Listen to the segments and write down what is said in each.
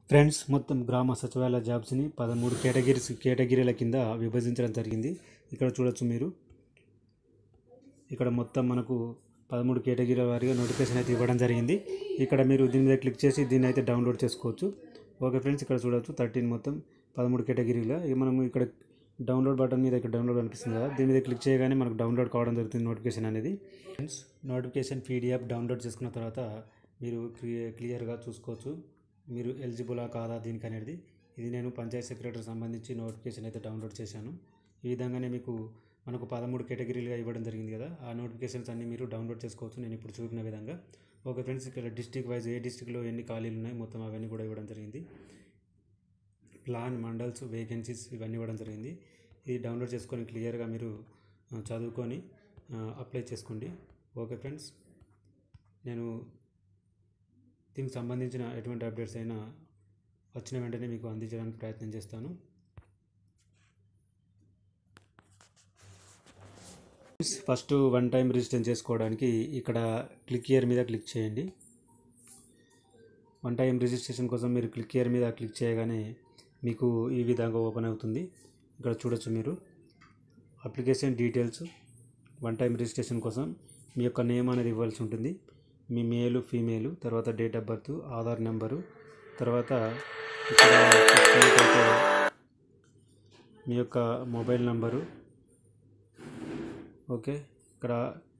friends మొత్తం గ్రామ సచివాలయ జాబ్స్ని పదమూడు కేటగిరీస్ కేటగిరీల కింద విభజించడం జరిగింది ఇక్కడ చూడొచ్చు మీరు ఇక్కడ మొత్తం మనకు పదమూడు కేటగిరీల వారిగా నోటిఫికేషన్ అయితే ఇవ్వడం జరిగింది ఇక్కడ మీరు దీని మీద క్లిక్ చేసి దీన్ని అయితే డౌన్లోడ్ చేసుకోవచ్చు ఓకే ఫ్రెండ్స్ ఇక్కడ చూడొచ్చు థర్టీన్ మొత్తం పదమూడు కేటగిరీల ఇక మనం ఇక్కడ డౌన్లోడ్ బటన్ మీద ఇక్కడ డౌన్లోడ్ అనిపిస్తుంది కదా దీని మీద క్లిక్ చేయగానే మనకు డౌన్లోడ్ కావడం జరుగుతుంది నోటిఫికేషన్ అనేది ఫ్రెండ్స్ నోటిఫికేషన్ పీడిఎఫ్ డౌన్లోడ్ చేసుకున్న తర్వాత మీరు క్లియర్ క్లియర్గా చూసుకోవచ్చు మీరు ఎలిజిబులా కాదా దీనికి అనేది ఇది నేను పంచాయత్ సెక్రటరీ సంబంధించి నోటిఫికేషన్ అయితే డౌన్లోడ్ చేశాను ఈ విధంగానే మీకు మనకు పదమూడు కేటగిరీలుగా ఇవ్వడం జరిగింది కదా ఆ నోటిఫికేషన్స్ అన్ని మీరు డౌన్లోడ్ చేసుకోవచ్చు నేను ఇప్పుడు చూపిన విధంగా ఓకే ఫ్రెండ్స్ ఇక్కడ డిస్టిక్ వైజ్ ఏ డిస్టిక్లో ఎన్ని ఖాళీలు ఉన్నాయి మొత్తం అవన్నీ కూడా ఇవ్వడం జరిగింది ప్లాన్ మండల్స్ వేకెన్సీస్ ఇవన్నీ ఇవ్వడం జరిగింది ఇది డౌన్లోడ్ చేసుకొని క్లియర్గా మీరు ఆ, చదువుకొని అప్లై చేసుకోండి ఓకే ఫ్రెండ్స్ నేను దీనికి సంబంధించిన ఎటువంటి అప్డేట్స్ అయినా వచ్చిన వెంటనే మీకు అందించడానికి ప్రయత్నం చేస్తాను ఫస్ట్ వన్ టైం రిజిస్టర్ చేసుకోవడానికి ఇక్కడ క్లిక్ ఇయర్ మీద క్లిక్ చేయండి వన్ టైం రిజిస్ట్రేషన్ కోసం మీరు క్లిక్ ఇయర్ మీద క్లిక్ చేయగానే మీకు ఈ విధంగా ఓపెన్ అవుతుంది ఇక్కడ చూడొచ్చు మీరు application details one time registration కోసం మీ యొక్క నేమ్ అనేది ఇవ్వాల్సి ఉంటుంది మీ మేలు ఫీమేలు తర్వాత date of birth Aadhaar number తర్వాత ఇక్కడ చూసుకున్నట్లయితే మీ యొక్క మొబైల్ నంబరు ఓకే ఇక్కడ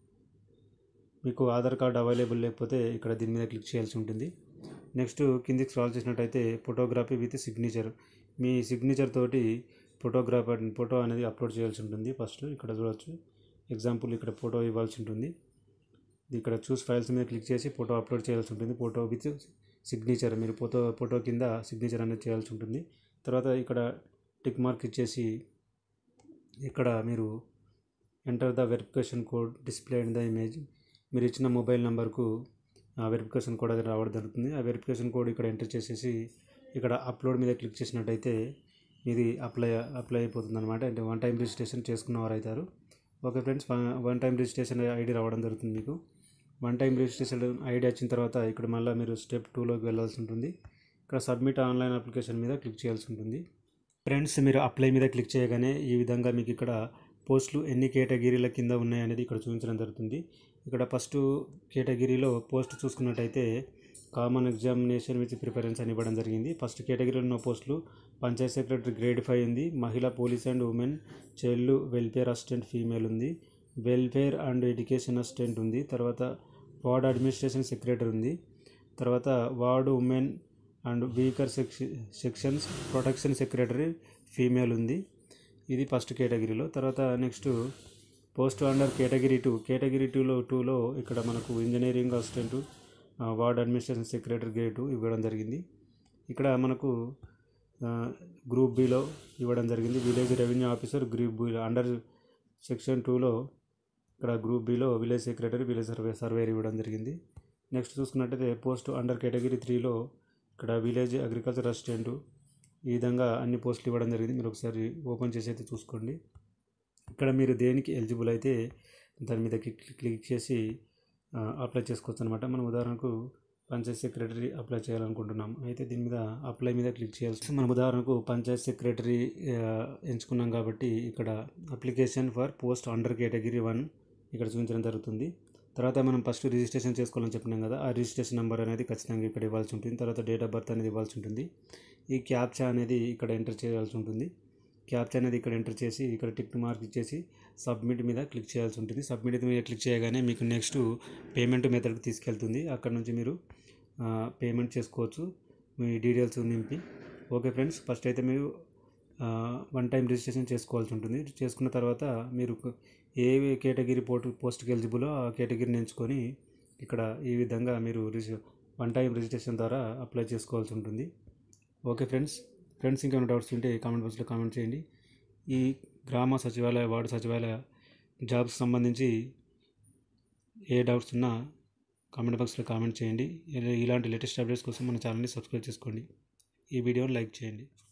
మీకు ఆధార్ కార్డ్ అవైలబుల్ లేకపోతే ఇక్కడ దీని మీద క్లిక్ చేయాల్సి ఉంటుంది నెక్స్ట్ కిందికి స్క్రాల్ చేసినట్టయితే ఫోటోగ్రఫీ విత్ సిగ్నేచర్ మీ సిగ్నేచర్ తోటి ఫోటోగ్రాఫ్ ఫోటో అనేది అప్లోడ్ చేయాల్సి ఉంటుంది ఫస్ట్ ఇక్కడ చూడొచ్చు ఎగ్జాంపుల్ ఇక్కడ ఫోటో ఇవ్వాల్సి ఉంటుంది ఇక్కడ చూస్ ఫైల్స్ మీద క్లిక్ చేసి ఫోటో అప్లోడ్ చేయాల్సి ఉంటుంది ఫోటో విత్ సిగ్నేచర్ మీరు ఫోటో ఫోటో కింద సిగ్నేచర్ అనేది చేయాల్సి ఉంటుంది తర్వాత ఇక్కడ టిక్ మార్క్ ఇచ్చేసి ఇక్కడ మీరు enter the verification code display in the image మీరు ఇచ్చిన మొబైల్ నెంబర్కు ఆ వెరిఫికేషన్ కోడ్ అది రావడం జరుగుతుంది ఆ వెరిఫికేషన్ కోడ్ ఇక్కడ ఎంటర్ చేసేసి ఇక్కడ అప్లోడ్ మీద క్లిక్ చేసినట్టయితే ఇది అప్లై అప్లై అయిపోతుంది అనమాట అంటే వన్ టైం రిజిస్ట్రేషన్ చేసుకున్న వారు అవుతారు okay friends one time registration ID రావడం జరుగుతుంది మీకు వన్ టైం రిజిస్ట్రేషన్ ఐడి వచ్చిన తర్వాత ఇక్కడ మళ్ళీ మీరు స్టెప్ టూలోకి వెళ్ళాల్సి ఉంటుంది ఇక్కడ సబ్మిట్ ఆన్లైన్ అప్లికేషన్ మీద క్లిక్ చేయాల్సి ఉంటుంది ఫ్రెండ్స్ మీరు అప్లై మీద క్లిక్ చేయగానే ఈ విధంగా మీకు ఇక్కడ పోస్టులు ఎన్ని కేటగిరీల కింద ఉన్నాయి అనేది ఇక్కడ చూపించడం జరుగుతుంది ఇక్కడ ఫస్ట్ కేటగిరీలో పోస్ట్ చూసుకున్నట్టయితే కామన్ ఎగ్జామినేషన్ విత్ ప్రిఫరెన్స్ అని ఇవ్వడం జరిగింది ఫస్ట్ కేటగిరీలో ఉన్న పోస్టులు పంచాయత్ సెక్రటరీ గ్రేడ్ ఫైవ్ ఉంది మహిళా police and women child welfare assistant female ఉంది వెల్ఫేర్ అండ్ ఎడ్యుకేషన్ అసిస్టెంట్ ఉంది తర్వాత వార్డ్ అడ్మినిస్ట్రేషన్ సెక్రటరీ ఉంది తర్వాత ward women and weaker sections protection secretary female ఉంది ఇది ఫస్ట్ కేటగిరీలో తర్వాత next post under category two category టూలో టూలో ఇక్కడ మనకు engineering assistant ward administration secretary grade two ఇవ్వడం జరిగింది ఇక్కడ మనకు గ్రూప్ బిలో ఇవ్వడం జరిగింది village revenue officer group B under section టూలో ఇక్కడ గ్రూప్ బిలో village secretary village survey surveyor ఇవ్వడం జరిగింది నెక్స్ట్ చూసుకున్నట్టయితే పోస్ట్ అండర్ కేటగిరీ త్రీలో ఇక్కడ విలేజ్ అగ్రికల్చర్ అసిస్టెంట్ ఈ విధంగా అన్ని పోస్టులు ఇవ్వడం జరిగింది మీరు ఒకసారి ఓపెన్ చేసి అయితే చూసుకోండి ఇక్కడ మీరు దేనికి ఎలిజిబుల్ అయితే దాని మీద క్లిక్ క్లిక్ చేసి ఆ, అప్లై చేసుకోవచ్చు అనమాట మనం ఉదాహరణకు పంచాయత్ సెక్రటరీ అప్లై చేయాలనుకుంటున్నాం అయితే దీని మీద అప్లై మీద క్లిక్ చేయాల్సి మనం ఉదాహరణకు పంచాయత్ సెక్రటరీ ఆ, ఎంచుకున్నాం కాబట్టి ఇక్కడ application for post under category one ఇక్కడ చూపించడం జరుగుతుంది తర్వాత మనం ఫస్ట్ రిజిస్ట్రేషన్ చేసుకోవాలని చెప్పినాం కదా ఆ రిజిస్ట్రేషన్ నెంబర్ అనేది ఖచ్చితంగా ఇక్కడ ఇవ్వాల్సి ఉంటుంది తర్వాత డేట్ ఆఫ్ బర్త్ అనేది ఇవ్వాల్సి ఉంటుంది ఈ క్యాప్చా అనేది ఇక్కడ ఎంటర్ చేయాల్సి ఉంటుంది క్యాప్చా అనేది ఇక్కడ ఎంటర్ చేసి ఇక్కడ టిక్ మార్క్ ఇచ్చేసి సబ్మిట్ మీద క్లిక్ చేయాల్సి ఉంటుంది సబ్మిట్ మీద క్లిక్ చేయగానే మీకు నెక్స్ట్ పేమెంట్ మెథడ్కి తీసుకెళ్తుంది అక్కడ నుంచి మీరు పేమెంట్ చేసుకోవచ్చు మీ డీటెయిల్స్ నింపి ఓకే ఫ్రెండ్స్ ఫస్ట్ అయితే మీరు వన్ టైం రిజిస్ట్రేషన్ చేసుకోవాల్సి ఉంటుంది చేసుకున్న తర్వాత మీరు ఏ కేటగిరీ పోస్ట్ పోస్ట్కి ఎలిజిబులో ఆ కేటగిరీని ఎంచుకొని ఇక్కడ ఈ విధంగా మీరు రిజి వన్ టైం రిజిస్ట్రేషన్ ద్వారా అప్లై చేసుకోవాల్సి ఉంటుంది ఓకే ఫ్రెండ్స్ ఫ్రెండ్స్ ఇంకేమైనా డౌట్స్ ఉంటే కామెంట్ బాక్స్లో కామెంట్ చేయండి ఈ గ్రామ సచివాలయ వార్డు సచివాలయ జాబ్స్ సంబంధించి ఏ డౌట్స్ ఉన్నా కామెంట్ బాక్స్లో కామెంట్ చేయండి ఇలా- ఇలాంటి లేటెస్ట్ అప్డేట్స్ కోసం మన ఛానల్ని సబ్స్క్రైబ్ చేసుకోండి ఈ వీడియోని లైక్ చేయండి